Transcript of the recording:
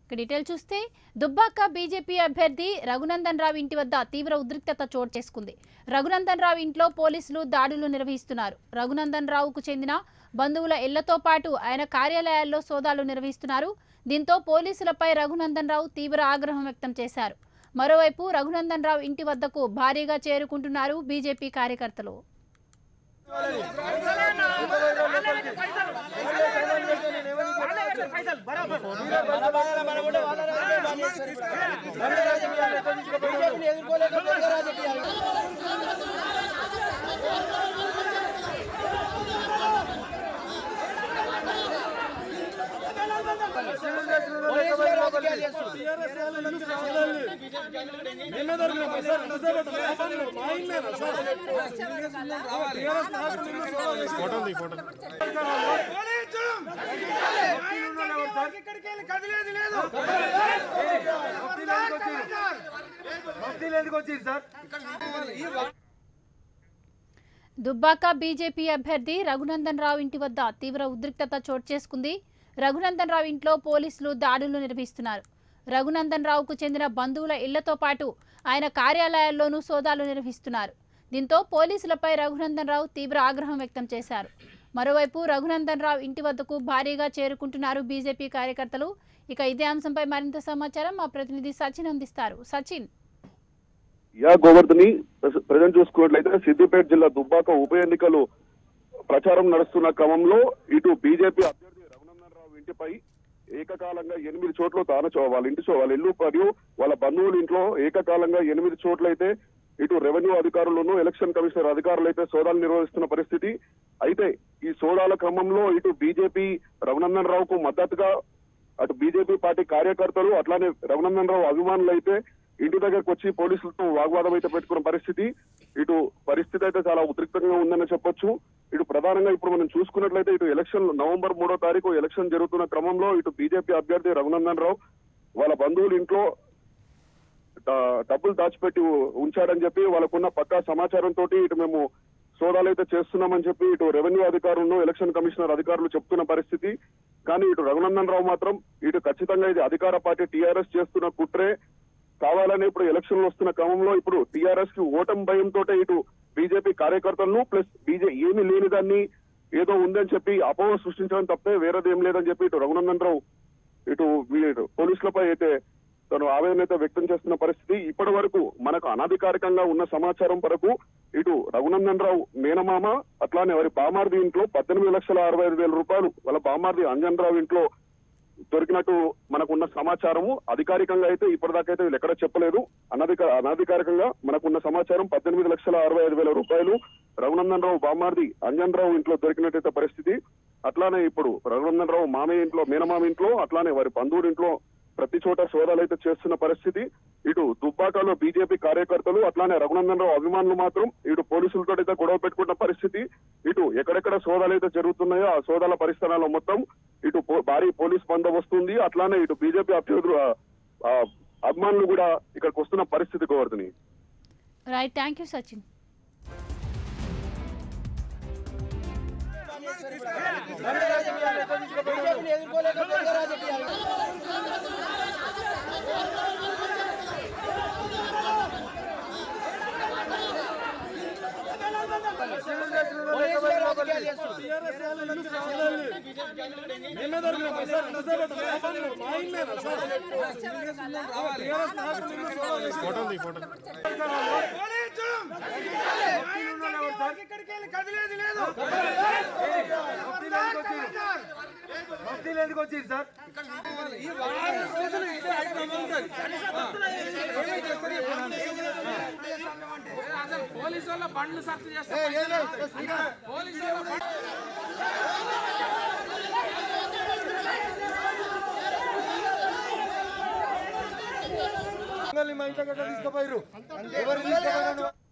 ఇక డీటెయిల్ చూస్తే దుబ్బాక బీజేపీ అభ్యర్థి రఘునందన్ రావు ఇంటి వద్ద తీవ్ర ఉద్రిక్తత చోటు చేసుకుంది రఘునందన్ రావు ఇంట్లో పోలీసులు దాడులు నిర్వహిస్తున్నారు రఘునందన్ రావుకు చెందిన బంధువుల ఇళ్లతో పాటు ఆయన కార్యాలయాల్లో సోదాలు నిర్వహిస్తున్నారు దీంతో పోలీసులపై రఘునందన్ రావు తీవ్ర ఆగ్రహం వ్యక్తం చేశారు మరోవైపు రఘునందన్ రావు ఇంటి వద్దకు భారీగా చేరుకుంటున్నారు బీజేపీ కార్యకర్తలు ఇక్కడికి వెళ్ళి కదిలేదు లేదు ఎందుకు వచ్చింది సార్ దుబ్బాక బీజేపీ అభ్యర్థి రఘునందన్ రావు ఇంటి వద్ద తీవ్ర ఉద్రిక్తత చోటు చేసుకుంది రఘునందన్ రావు ఇంట్లో పోలీసులు దాడులు నిర్వహిస్తున్నారు రఘునందన్ రావుకు చెందిన బంధువుల ఇళ్లతో పాటు ఆయన కార్యాలయాల్లోనూ సోదాలు నిర్వహిస్తున్నారు దీంతో పోలీసులపై రఘునందన్ రావు తీవ్ర ఆగ్రహం వ్యక్తం చేశారు మరోవైపు రఘునందన్ రావు ఇంటి వద్దకు భారీగా చేరుకుంటున్నారు బీజేపీ కార్యకర్తలు ఇక ఇదే అంశంపై మరింత సమాచారం మా ప్రతినిధి సచిన్ అందిస్తారు సచిన్ యా గోవర్ధని ప్రజెంట్ చూసుకున్నట్లయితే సిద్దిపేట జిల్లా దుబ్బాక ఉప ఎన్నికలు ప్రచారం నడుస్తున్న క్రమంలో ఇటు బీజేపీ అభ్యర్థి రఘునందన్ రావు ఇంటిపై ఏకకాలంగా ఎనిమిది చోట్ల తాను చో- వాళ్ళ ఇంటి చో- వాళ్ళ ఇల్లు మరియు వాళ్ళ బంధువుల ఇంట్లో ఏకకాలంగా ఎనిమిది చోట్లయితే ఇటు రెవెన్యూ అధికారులను ఎలక్షన్ కమిషనర్ అధికారులు అయితే సోదాలు నిర్వహిస్తున్న పరిస్థితి అయితే ఈ సోదాల క్రమంలో ఇటు బీజేపీ రఘునందన్ రావుకు మద్దతుగా అటు బీజేపీ పార్టీ కార్యకర్తలు అట్లానే రఘునందన్ రావు అభిమానులు అయితే ఇంటి దగ్గరకు వచ్చి పోలీసులతో వాగ్వాదం అయితే పెట్టుకున్న పరిస్థితి ఇటు పరిస్థితి అయితే చాలా ఉద్రిక్తంగా ఉందని చెప్పొచ్చు ఇటు ప్రధానంగా ఇప్పుడు మనం చూసుకున్నట్లయితే ఇటు ఎలక్షన్ నవంబర్ మూడో తారీఖు ఎలక్షన్ జరుగుతున్న క్రమంలో ఇటు బీజేపీ అభ్యర్థి రఘునందన్ రావు వాళ్ళ బంధువుల ఇంట్లో డ- డబ్బులు దాచిపెట్టి ఉ- ఉంచాడని చెప్పి వాళ్ళకున్న పక్కా సమాచారం తోటి ఇటు మేము సోదాలు అయితే చేస్తున్నామని చెప్పి ఇటు రెవెన్యూ అధికారులను ఎలక్షన్ కమిషనర్ అధికారులు చెప్తున్న పరిస్థితి కానీ ఇటు రఘునందన్ రావు మాత్రం ఇటు ఖచ్చితంగా ఇది అధికార పార్టీ టీఆర్ఎస్ చేస్తున్న కుట్రే కావాలని ఇప్పుడు ఎలక్షన్లు వస్తున్న క్రమంలో ఇప్పుడు టీఆర్ఎస్ కి ఓటమి భయంతో ఇటు బీజేపీ కార్యకర్తలను ప్లస్ బీజే ఏమీ లేని దాన్ని ఏదో ఉందని చెప్పి అపోహ సృష్టించడం తప్పే వేరేది ఏం లేదని చెప్పి ఇటు రఘునందన్ రావు ఇటు వీళ్ళు పోలీసులపై అయితే తను ఆవేదన అయితే వ్యక్తం చేస్తున్న పరిస్థితి ఇప్పటి వరకు మనకు అనధికారికంగా ఉన్న సమాచారం వరకు ఇటు రఘునందన్ రావు మేనమామ అట్లానే వారి బామార్ది ఇంట్లో పద్దెనిమిది లక్షల అరవై ఐదు వేల రూపాయలు వాళ్ళ బామార్ది అంజన్ రావు ఇంట్లో దొరికినట్టు మనకున్న సమాచారము అధికారికంగా అయితే ఇప్పటిదాకా అయితే వీళ్ళు ఎక్కడ చెప్పలేదు అనధిక అనధికారికంగా మనకున్న సమాచారం పద్దెనిమిది లక్షల అరవై ఐదు వేల రూపాయలు రఘునందన్ రావు బామార్ది అంజన్ రావు ఇంట్లో దొరికినట్టయితే పరిస్థితి అట్లానే ఇప్పుడు రఘునందన్ రావు మామయ్య ఇంట్లో మేనమామ ఇంట్లో అట్లానే వారి బంధువుల ఇంట్లో ప్రతి చోట సోదాలు అయితే చేస్తున్న పరిస్థితి ఇటు దుబ్బాకలో బీజేపీ కార్యకర్తలు అట్లానే రఘునందన్ రావు అభిమానులు మాత్రం ఇటు పోలీసులతో అయితే గొడవ పెట్టుకున్న పరిస్థితి ఇటు ఎక్కడెక్కడ సోదాలు అయితే జరుగుతున్నాయో ఆ సోదాల పరిస్థానాల్లో మొత్తం ఇటు పో- భారీ పోలీస్ బందోబస్తు ఉంది అట్లానే ఇటు బీజేపీ అభ్యర్థులు ఆ, ఆ, అభిమానులు కూడా ఇక్కడికి వస్తున్న పరిస్థితి గోవర్ధని రైట్ థ్యాంక్ యూ సచిన్ బీజేపీని ఎదుర్కోలేక దొంగ రాజకీయాలు పోలీసులే రాజకీయాలు చేస్తున్నారు. ఇక్కడికి వెళ్ళి కదిలేదు లేదు భక్తులు ఎందుకు వచ్చింది సార్ పోలీసు వాళ్ళ బండ్లు సర్చ్ చేస్తారు పోలీసు వాళ్ళ బండ్లు మా ఇంట్లో తీసుకుపోయారు ఎవరు తీసుకుపోయారు